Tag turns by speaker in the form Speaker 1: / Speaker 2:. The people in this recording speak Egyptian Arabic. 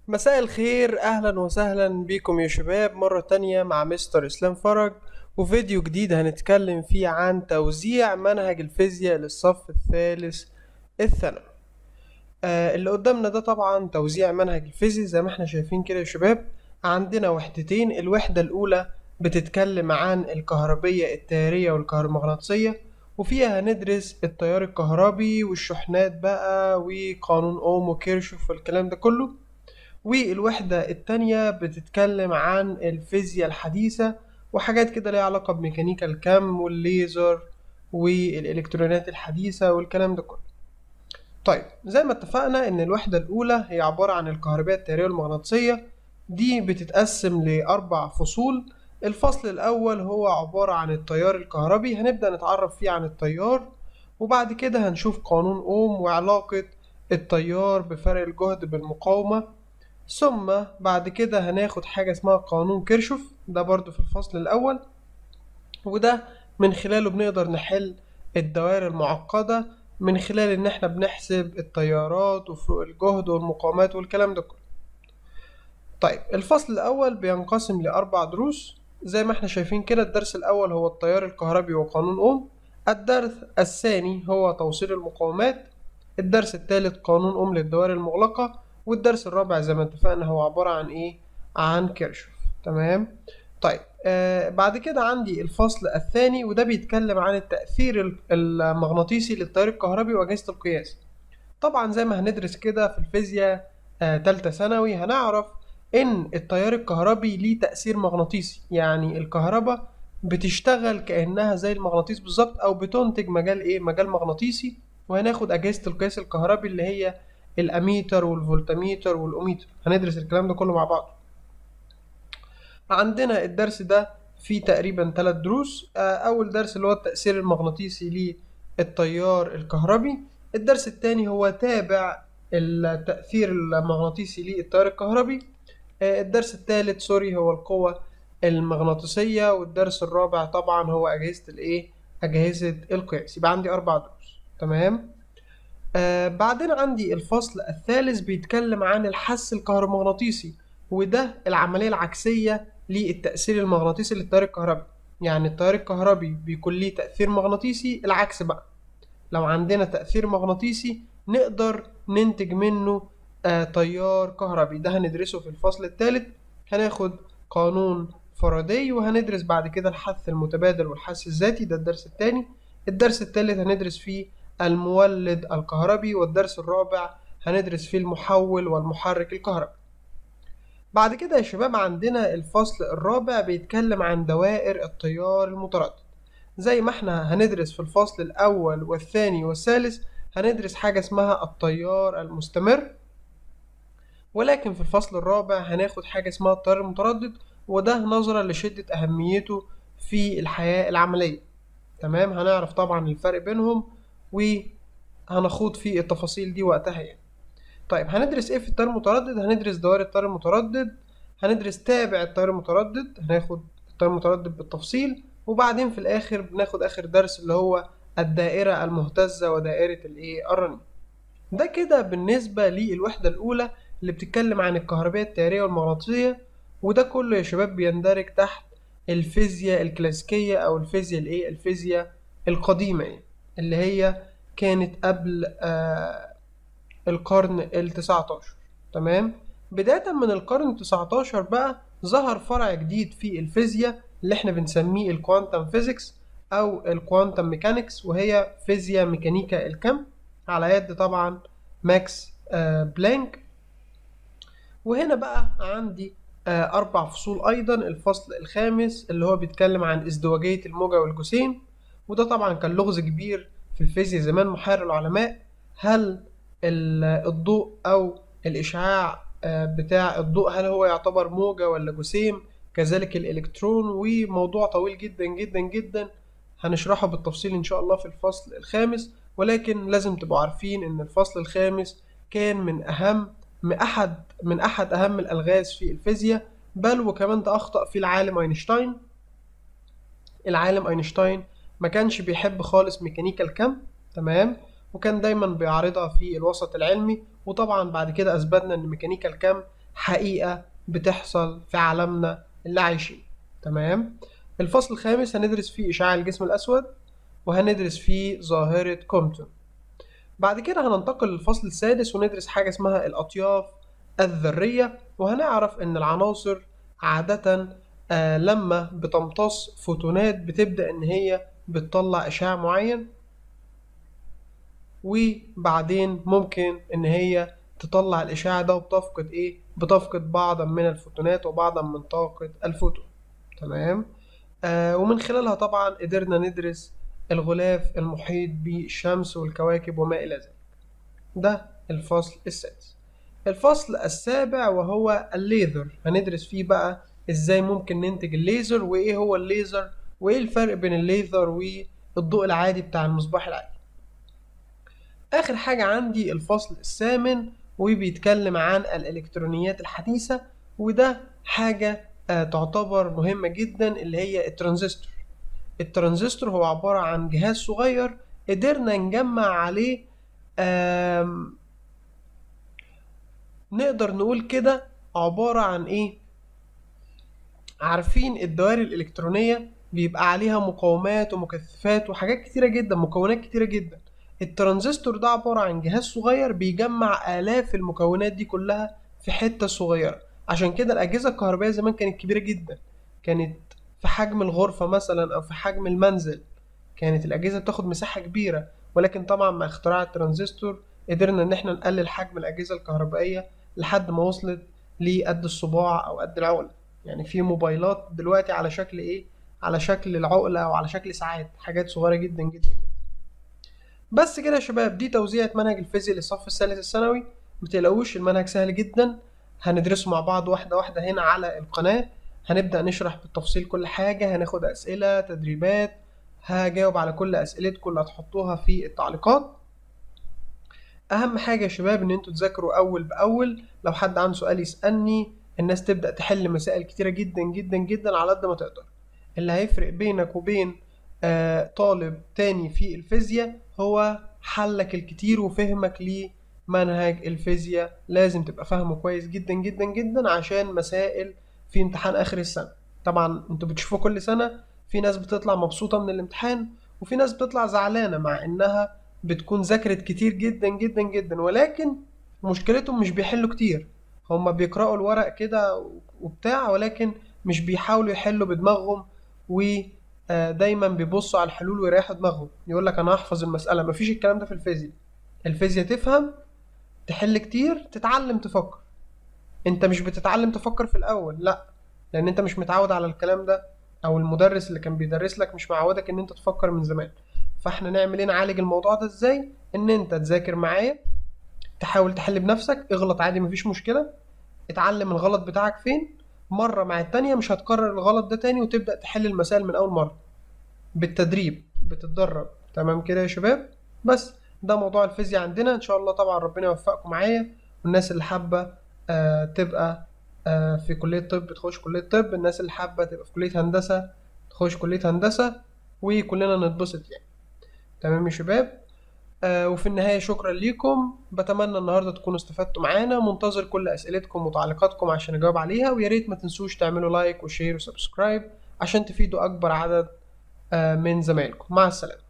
Speaker 1: مساء الخير اهلا وسهلا بكم يا شباب مرة تانية مع مستر اسلام فرج وفيديو جديد هنتكلم فيه عن توزيع منهج الفيزياء للصف الثالث الثانوي آه اللي قدامنا ده طبعا توزيع منهج الفيزياء زي ما احنا شايفين كده يا شباب عندنا وحدتين الوحدة الأولى بتتكلم عن الكهربية التيارية والكهرومغناطيسية وفيها هندرس التيار الكهربي والشحنات بقى وقانون أوم وكيرشوف والكلام ده كله والوحدة التانية بتتكلم عن الفيزياء الحديثة وحاجات كده ليها علاقة بميكانيكا الكم والليزر والإلكترونات الحديثة والكلام ده كله طيب زي ما اتفقنا ان الوحدة الأولى هي عبارة عن الكهربية التيارية والمغناطيسية دي بتتقسم لأربع فصول الفصل الأول هو عبارة عن التيار الكهربي هنبدأ نتعرف فيه عن التيار وبعد كده هنشوف قانون أوم وعلاقة التيار بفرق الجهد بالمقاومة ثم بعد كده هناخد حاجة اسمها قانون كيرشوف ده برضو في الفصل الأول وده من خلاله بنقدر نحل الدوائر المعقدة من خلال إن احنا بنحسب التيارات وفروق الجهد والمقاومات والكلام ده كله طيب الفصل الأول بينقسم لأربع دروس زي ما احنا شايفين كده الدرس الأول هو التيار الكهربي وقانون أوم الدرس الثاني هو توصيل المقاومات الدرس الثالث قانون أوم للدوائر المغلقة والدرس الرابع زي ما اتفقنا هو عبارة عن ايه عن كيرشوف تمام طيب آه بعد كده عندي الفصل الثاني وده بيتكلم عن التأثير المغناطيسي للتيار الكهربي وأجهزة القياس طبعا زي ما هندرس كده في الفيزياء آه تالتة ثانوي هنعرف ان التيار الكهربي ليه تأثير مغناطيسي يعني الكهرباء بتشتغل كأنها زي المغناطيس بالظبط او بتنتج مجال ايه مجال مغناطيسي وهناخد أجهزة القياس الكهربي اللي هي الاميتر والفولتميتر والاوميتر هندرس الكلام ده كله مع بعض عندنا الدرس ده فيه تقريبا ثلاث دروس اول درس اللي هو التأثير المغناطيسي للتيار الكهربي الدرس الثاني هو تابع التأثير المغناطيسي للتيار الكهربي الدرس الثالث سوري هو القوة المغناطيسية والدرس الرابع طبعا هو أجهزة الإيه؟ أجهزة القياس يبقى عندي أربع دروس تمام؟ آه بعدين عندي الفصل الثالث بيتكلم عن الحس الكهرومغناطيسي وده العملية العكسية للتأثير المغناطيسي للتيار الكهربي يعني التيار الكهربي بيكون ليه تأثير مغناطيسي العكس بقى لو عندنا تأثير مغناطيسي نقدر ننتج منه آه تيار كهربي ده هندرسه في الفصل الثالث هناخد قانون فاراداي وهندرس بعد كده الحث المتبادل والحث الذاتي ده الدرس الثاني الدرس الثالث هندرس فيه المولد الكهربي والدرس الرابع هندرس فيه المحول والمحرك الكهربي بعد كده يا شباب عندنا الفصل الرابع بيتكلم عن دوائر التيار المتردد زي ما احنا هندرس في الفصل الأول والثاني والثالث هندرس حاجة اسمها التيار المستمر ولكن في الفصل الرابع هناخد حاجة اسمها التيار المتردد وده نظرا لشدة أهميته في الحياة العملية تمام هنعرف طبعا الفرق بينهم وهنخوض في التفاصيل دي وقتها يعني طيب هندرس ايه في التيار المتردد هندرس دوائر التيار المتردد هندرس تابع التيار المتردد هناخد التيار المتردد بالتفصيل وبعدين في الاخر بناخد اخر درس اللي هو الدائرة المهتزة ودائرة الايه الرنين ده كده بالنسبة للوحدة الأولى اللي بتتكلم عن الكهربية التيارية والمغناطيسية وده كله يا شباب بيندرج تحت الفيزياء الكلاسيكية أو الفيزياء الإيه الفيزياء القديمة يعني. اللي هي كانت قبل آه القرن التسعتاشر تمام بداية من القرن التسعتاشر بقى ظهر فرع جديد في الفيزياء اللي احنا بنسميه الكوانتم فيزيكس او الكوانتم ميكانيكس وهي فيزياء ميكانيكا الكم على يد طبعا ماكس آه بلانك وهنا بقى عندي آه أربع فصول أيضا الفصل الخامس اللي هو بيتكلم عن ازدواجية الموجة والجسيم وده طبعا كان لغز كبير في الفيزياء زمان محير العلماء هل الضوء او الاشعاع بتاع الضوء هل هو يعتبر موجة ولا جسيم كذلك الالكترون وموضوع طويل جدا جدا جدا هنشرحه بالتفصيل ان شاء الله في الفصل الخامس ولكن لازم تبقوا عارفين ان الفصل الخامس كان من اهم من احد من احد اهم الالغاز في الفيزياء بل وكمان ده اخطأ فيه العالم اينشتاين العالم اينشتاين ما كانش بيحب خالص ميكانيكا الكم تمام وكان دايما بيعرضها في الوسط العلمي وطبعا بعد كده اثبتنا ان ميكانيكا الكم حقيقة بتحصل في عالمنا اللي عايشين تمام الفصل الخامس هندرس فيه إشعاع الجسم الأسود وهندرس فيه ظاهرة كومبتون بعد كده هننتقل للفصل السادس وندرس حاجة اسمها الأطياف الذرية وهنعرف إن العناصر عادة آه لما بتمتص فوتونات بتبدأ إن هي بتطلع إشعاع معين وبعدين ممكن إن هي تطلع الإشعاع ده وبتفقد إيه؟ بتفقد بعضا من الفوتونات وبعضا من طاقة الفوتون تمام؟ آه ومن خلالها طبعا قدرنا ندرس الغلاف المحيط بالشمس والكواكب وما إلى ذلك ده الفصل السادس الفصل السابع وهو الليزر هندرس فيه بقى ازاي ممكن ننتج الليزر وايه هو الليزر وايه الفرق بين الليزر والضوء العادي بتاع المصباح العادي اخر حاجة عندي الفصل الثامن وبيتكلم عن الالكترونيات الحديثة وده حاجة آه تعتبر مهمة جدا اللي هي الترانزستور الترانزستور هو عبارة عن جهاز صغير قدرنا نجمع عليه نقدر نقول كده عبارة عن ايه عارفين الدوائر الإلكترونية بيبقى عليها مقاومات ومكثفات وحاجات كتيرة جدا مكونات كتيرة جدا الترانزستور ده عبارة عن جهاز صغير بيجمع آلاف المكونات دي كلها في حتة صغيرة عشان كده الأجهزة الكهربائية زمان كانت كبيرة جدا كانت في حجم الغرفة مثلا أو في حجم المنزل كانت الأجهزة بتاخد مساحة كبيرة ولكن طبعا مع اختراع الترانزستور قدرنا إن احنا نقلل حجم الأجهزة الكهربائية لحد ما وصلت لقد الصباع أو قد العقلة يعني في موبايلات دلوقتي على شكل إيه؟ على شكل العقلة أو على شكل ساعات حاجات صغيرة جدا جدا بس كده يا شباب دي توزيعة منهج الفيزياء للصف الثالث الثانوي متقلقوش المنهج سهل جدا هندرسه مع بعض واحدة واحدة هنا على القناة هنبدأ نشرح بالتفصيل كل حاجة هناخد أسئلة تدريبات هجاوب على كل أسئلتكم اللي هتحطوها في التعليقات أهم حاجة يا شباب إن انتوا تذاكروا أول بأول لو حد عنده سؤال يسألني الناس تبدأ تحل مسائل كتيرة جدا جدا جدا على قد ما تقدر اللي هيفرق بينك وبين آه طالب تاني في الفيزياء هو حلك الكتير وفهمك لمنهج الفيزياء لازم تبقى فاهمه كويس جدا جدا جدا عشان مسائل في امتحان اخر السنه طبعا انتوا بتشوفوا كل سنه في ناس بتطلع مبسوطه من الامتحان وفي ناس بتطلع زعلانه مع انها بتكون ذاكرت كتير جدا جدا جدا ولكن مشكلتهم مش بيحلوا كتير هما بيقرأوا الورق كده وبتاع ولكن مش بيحاولوا يحلوا بدماغهم ودايما بيبصوا على الحلول ويريحوا دماغهم يقول لك انا هحفظ المسألة مفيش الكلام ده في الفيزياء الفيزياء تفهم تحل كتير تتعلم تفكر انت مش بتتعلم تفكر في الاول لا لان انت مش متعود على الكلام ده او المدرس اللي كان بيدرس لك مش معودك ان انت تفكر من زمان فاحنا نعمل ايه نعالج الموضوع ده ازاي ان انت تذاكر معايا تحاول تحل بنفسك اغلط عادي مفيش مشكله اتعلم الغلط بتاعك فين مره مع التانية مش هتكرر الغلط ده تاني وتبدا تحل المسائل من اول مره بالتدريب بتتدرب تمام كده يا شباب بس ده موضوع الفيزياء عندنا ان شاء الله طبعا ربنا يوفقكم معايا والناس اللي حابه آه تبقى آه في كليه طب تخش كليه طب الناس اللي حابه تبقى في كليه هندسه تخش كليه هندسه وكلنا نتبسط يعني تمام يا شباب آه وفي النهاية شكرا ليكم بتمنى النهاردة تكونوا استفدتوا معانا منتظر كل أسئلتكم وتعليقاتكم عشان أجاوب عليها ويا ريت ما تنسوش تعملوا لايك وشير وسبسكرايب عشان تفيدوا أكبر عدد آه من زمايلكم مع السلامة